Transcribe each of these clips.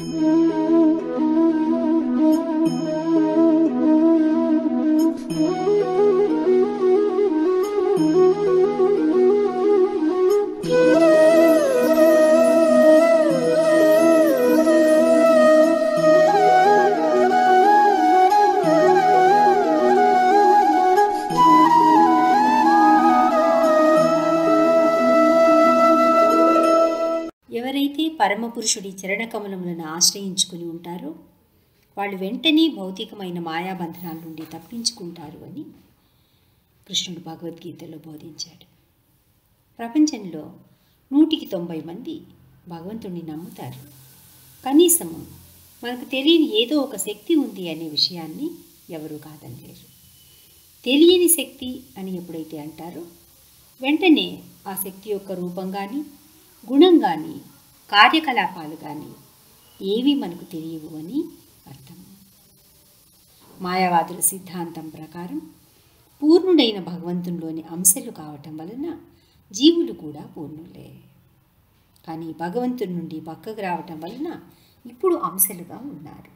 ఎవరైతే పరమపురుషుడి చరణకమలములను ఆశ్రయించుకుని ఉంటారో వాళ్ళు వెంటనే భౌతికమైన మాయాబంధనాల నుండి తప్పించుకుంటారు అని కృష్ణుడు భగవద్గీతలో బోధించాడు ప్రపంచంలో నూటికి తొంభై మంది భగవంతుణ్ణి నమ్ముతారు కనీసము మనకు తెలియని ఏదో ఒక శక్తి ఉంది అనే విషయాన్ని ఎవరూ కాదనలేరు తెలియని శక్తి అని ఎప్పుడైతే అంటారో వెంటనే ఆ శక్తి యొక్క రూపం కానీ గుణం కానీ కార్యకలాపాలు కానీ ఏవి మనకు తెలియవు అని అర్థం మాయావాదుల సిద్ధాంతం ప్రకారం పూర్ణుడైన భగవంతునిలోని అంశలు కావటం వలన జీవులు కూడా పూర్ణులే కానీ భగవంతుని నుండి పక్కకు రావటం వలన ఇప్పుడు అంశలుగా ఉన్నారు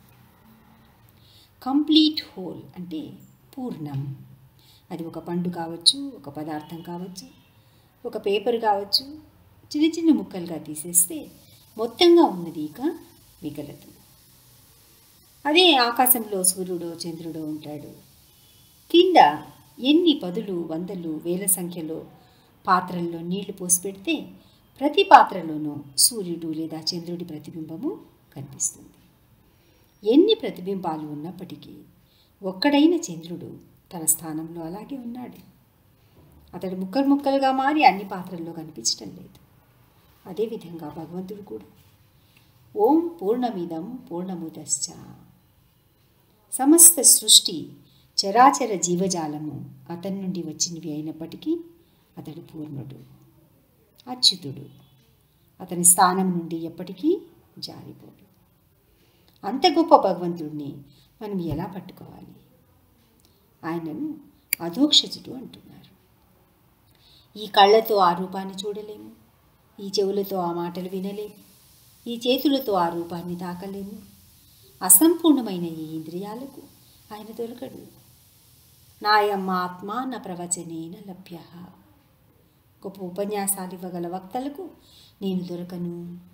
కంప్లీట్ హోల్ అంటే పూర్ణం అది ఒక పండు కావచ్చు ఒక పదార్థం కావచ్చు ఒక పేపర్ కావచ్చు చిన్న చిన్న ముక్కలుగా తీసేస్తే మొత్తంగా ఉన్నది ఇక మిగలదు అదే ఆకాశంలో సూర్యుడో చంద్రుడో ఉంటాడు కింద ఎన్ని పదులు వందలు వేల సంఖ్యలో పాత్రల్లో నీళ్లు పోసి పెడితే ప్రతి పాత్రలోనూ సూర్యుడు లేదా చంద్రుడి ప్రతిబింబము కనిపిస్తుంది ఎన్ని ప్రతిబింబాలు ఉన్నప్పటికీ ఒక్కడైన చంద్రుడు తన స్థానంలో అలాగే ఉన్నాడు అతడు ముక్కలు ముక్కలుగా మారి అన్ని పాత్రల్లో కనిపించడం లేదు అదేవిధంగా భగవంతుడు కూడా ఓం పూర్ణమిదం పూర్ణముదశ్చ సమస్త సృష్టి చరాచర జీవజాలము అతని నుండి వచ్చినవి అయినప్పటికీ అతడు పూర్ణుడు అచ్యుతుడు అతని స్థానం నుండి ఎప్పటికీ జారిపోడు అంత గొప్ప భగవంతుడిని మనం ఎలా పట్టుకోవాలి ఆయనను అధోక్షజుడు అంటున్నారు ఈ కళ్ళతో ఆ రూపాన్ని చూడలేము ఈ చెవులతో ఆ మాటలు వినలేము ఈ చేతులతో ఆ రూపాన్ని తాకలేము అసంపూర్ణమైన ఈ ఇంద్రియాలకు ఆయన దొరకడు నాయమ్మ ఆత్మ నా ప్రవచనేన లభ్య గొప్ప ఉపన్యాసాలు ఇవ్వగల వక్తలకు నేను దొరకను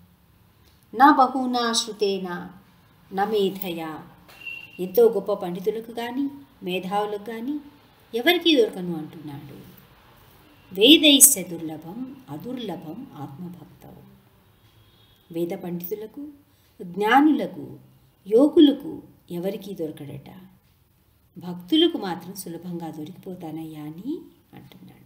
నా బహునా శృతేన నా మేధయ ఎంతో గొప్ప పండితులకు కానీ మేధావులకు కానీ ఎవరికీ దొరకను అంటున్నాడు వేదైశ్చ దుర్లభం అదుర్లభం ఆత్మభక్తం వేద పండితులకు జ్ఞానులకు యోగులకు ఎవరికీ దొరకడట భక్తులకు మాత్రం సులభంగా దొరికిపోతానయ్యా అని అంటున్నాడు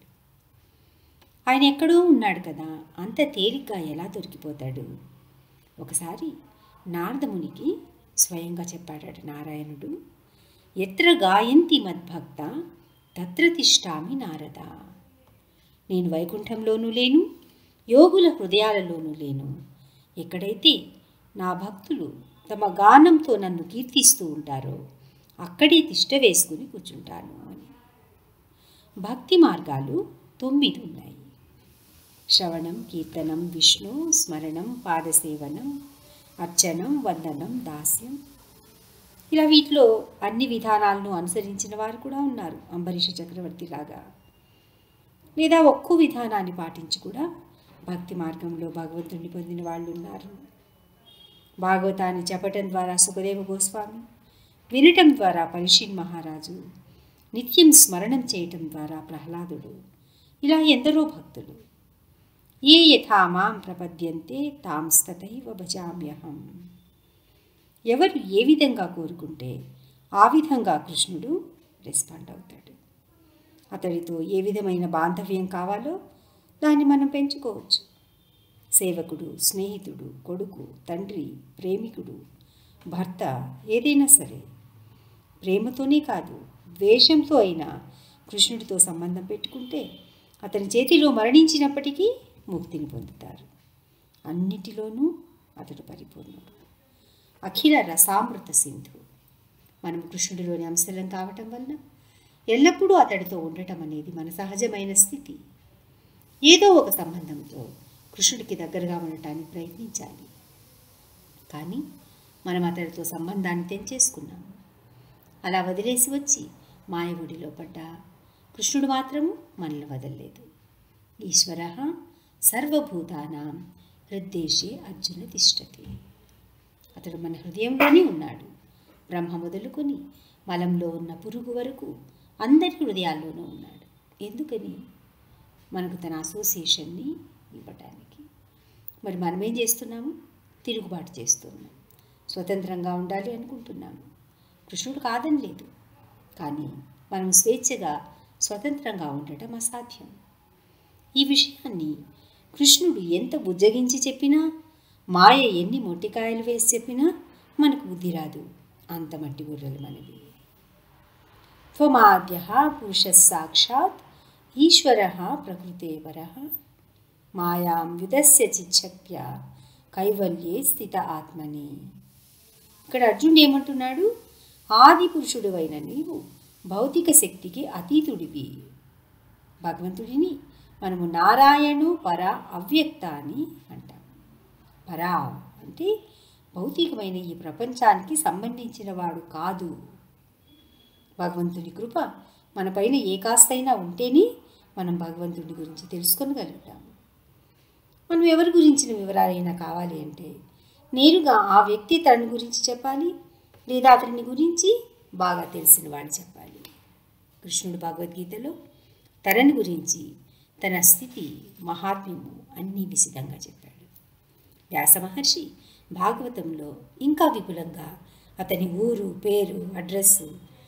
ఆయన ఎక్కడో ఉన్నాడు కదా అంత తేలిగ్గా ఎలా దొరికిపోతాడు ఒకసారి నారదమునికి స్వయంగా చెప్పాడట నారాయణుడు ఎత్ర గాయంతి మద్భక్త తత్ర తిష్టామి నారద నేను వైకుంఠంలోనూ లేను యోగుల హృదయాలలోనూ లేను ఎక్కడైతే నా భక్తులు తమ గానంతో నన్ను కీర్తిస్తూ ఉంటారో అక్కడే తిష్ట వేసుకుని కూర్చుంటాను అని భక్తి మార్గాలు తొమ్మిది ఉన్నాయి శ్రవణం కీర్తనం విష్ణు స్మరణం పాదసేవనం అర్చనం వందనం దాస్యం ఇలా వీటిలో అన్ని విధానాలను అనుసరించిన వారు కూడా ఉన్నారు అంబరీష చక్రవర్తి లాగా లేదా ఒక్కో విధానాన్ని పాటించి కూడా భక్తి మార్గంలో భగవంతుడిని పొందిన వాళ్ళు ఉన్నారు భాగవతాన్ని చెప్పటం ద్వారా సుఖదేవ గోస్వామి వినటం ద్వారా పరిషిన్ మహారాజు నిత్యం స్మరణం చేయటం ద్వారా ప్రహ్లాదుడు ఇలా ఎందరో భక్తులు ఏ యథా మాం ప్రపద్యంతే తాం స్తతైవ భజామ్యహం ఎవరు ఏ విధంగా కోరుకుంటే ఆ విధంగా కృష్ణుడు రెస్పాండ్ అవుతాడు అతడితో ఏ విధమైన బాంధవ్యం కావాలో దాన్ని మనం పెంచుకోవచ్చు సేవకుడు స్నేహితుడు కొడుకు తండ్రి ప్రేమికుడు భర్త ఏదైనా సరే ప్రేమతోనే కాదు ద్వేషంతో అయినా కృష్ణుడితో సంబంధం పెట్టుకుంటే అతని చేతిలో మరణించినప్పటికీ ముక్తిని పొందుతారు అన్నిటిలోనూ అతడు పరిపూర్ణుడు అఖిల రసామృత సింధు మనం కృష్ణుడిలోని అంశలం కావటం వలన ఎల్లప్పుడూ అతడితో ఉండటం అనేది మన సహజమైన స్థితి ఏదో ఒక సంబంధంతో కృష్ణుడికి దగ్గరగా ఉండటానికి ప్రయత్నించాలి కానీ మనం అతడితో సంబంధాన్ని తెంచేసుకున్నాము అలా వదిలేసి వచ్చి మాయవుడిలో పడ్డ కృష్ణుడు మాత్రము మనల్ని వదలలేదు ఈశ్వర సర్వభూతానాం హృద్దేశే అర్జున తిష్టతి అతడు మన హృదయంలోనే ఉన్నాడు బ్రహ్మ మొదలుకొని మలంలో ఉన్న పురుగు వరకు అందరి హృదయాల్లోనూ ఉన్నాడు ఎందుకని మనకు తన అసోసియేషన్ని ఇవ్వటానికి మరి మనం ఏం చేస్తున్నాము తిరుగుబాటు చేస్తున్నాం స్వతంత్రంగా ఉండాలి అనుకుంటున్నాము కృష్ణుడు కాదని లేదు కానీ మనం స్వేచ్ఛగా స్వతంత్రంగా ఉండటం అసాధ్యం ఈ విషయాన్ని కృష్ణుడు ఎంత బుజ్జగించి చెప్పినా మాయ ఎన్ని మొట్టికాయలు వేసి చెప్పినా మనకు బుద్ధి రాదు అంత మట్టి బుర్రలు మనవి త్వమాద్య పురుష సాక్షాత్ ఈశ్వర ప్రకృతేవర మాయాం యుధస్య చిచ్చక్య కైవల్యే స్థిత ఆత్మని ఇక్కడ అర్జునుడు ఏమంటున్నాడు ఆది పురుషుడు అయిన నీవు భౌతిక శక్తికి అతీతుడివి భగవంతుడిని మనము నారాయణు పర అవ్యక్త అని అంటాం పరా అంటే భౌతికమైన ఈ ప్రపంచానికి సంబంధించిన వాడు కాదు భగవంతుని కృప మనపైన ఏ కాస్తైనా ఉంటేనే మనం భగవంతుడి గురించి తెలుసుకొనగలుగుతాము మనం ఎవరి గురించిన వివరాలైనా కావాలి అంటే నేరుగా ఆ వ్యక్తి తన గురించి చెప్పాలి లేదా అతని గురించి బాగా తెలిసిన వాడు చెప్పాలి కృష్ణుడు భగవద్గీతలో తనని గురించి తన స్థితి మహాత్మ్యము అన్నీ విశదంగా చెప్పాడు వ్యాస మహర్షి భాగవతంలో ఇంకా విపులంగా అతని ఊరు పేరు అడ్రస్సు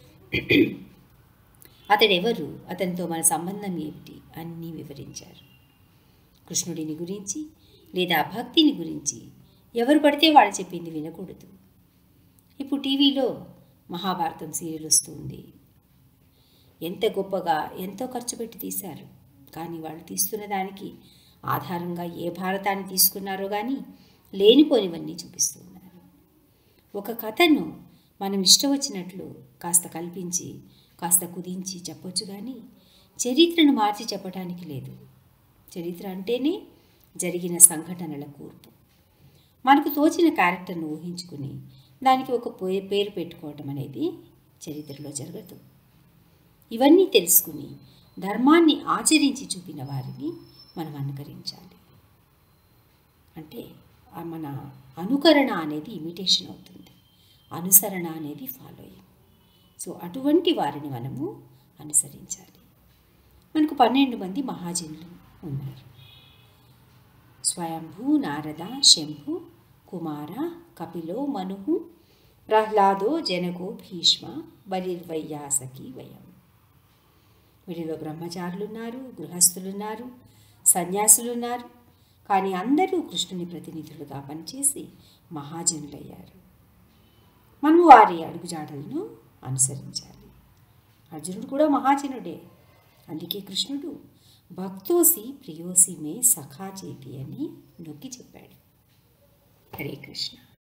అతడెవరు అతనితో మన సంబంధం ఏమిటి అన్నీ వివరించారు కృష్ణుడిని గురించి లేదా భక్తిని గురించి ఎవరు పడితే వాళ్ళు చెప్పింది వినకూడదు ఇప్పుడు టీవీలో మహాభారతం సీరియల్ వస్తుంది ఎంత గొప్పగా ఎంతో ఖర్చు పెట్టి తీశారు కానీ వాళ్ళు తీస్తున్న దానికి ఆధారంగా ఏ భారతాన్ని తీసుకున్నారో కానీ లేనిపోనివన్నీ చూపిస్తున్నారు ఒక కథను మనం ఇష్టం వచ్చినట్లు కాస్త కల్పించి కాస్త కుదించి చెప్పొచ్చు కానీ చరిత్రను మార్చి చెప్పడానికి లేదు చరిత్ర అంటేనే జరిగిన సంఘటనల కూర్పు మనకు తోచిన క్యారెక్టర్ను ఊహించుకుని దానికి ఒక పే- పేరు పెట్టుకోవటం అనేది చరిత్రలో జరగదు ఇవన్నీ తెలుసుకుని ధర్మాన్ని ఆచరించి చూపిన వారిని మనం అనుకరించాలి అంటే ఆ మన అనుకరణ అనేది ఇమిటేషన్ అవుతుంది అనుసరణ అనేది ఫాలోయింగ్ సో అటువంటి వారిని మనము అనుసరించాలి మనకు పన్నెండు మంది మహాజనులు ఉన్నారు స్వయంభూ నారద శంభు కుమార కపిలో మనుహు ప్రహ్లాదో జనకో భీష్మ బలిర్వయ్యాసకి వయం వీటిలో బ్రహ్మచారులున్నారు గృహస్థులున్నారు సన్యాసులున్నారు కానీ అందరూ కృష్ణుని ప్రతినిధులుగా పనిచేసి మహాజనులయ్యారు మనము వారి అడుగుజాడలను అనుసరించాలి అర్జునుడు కూడా మహాజనుడే అందుకే కృష్ణుడు భక్తోసి ప్రియోసి మే సఖా చేతి అని నొక్కి చెప్పాడు హరే కృష్ణ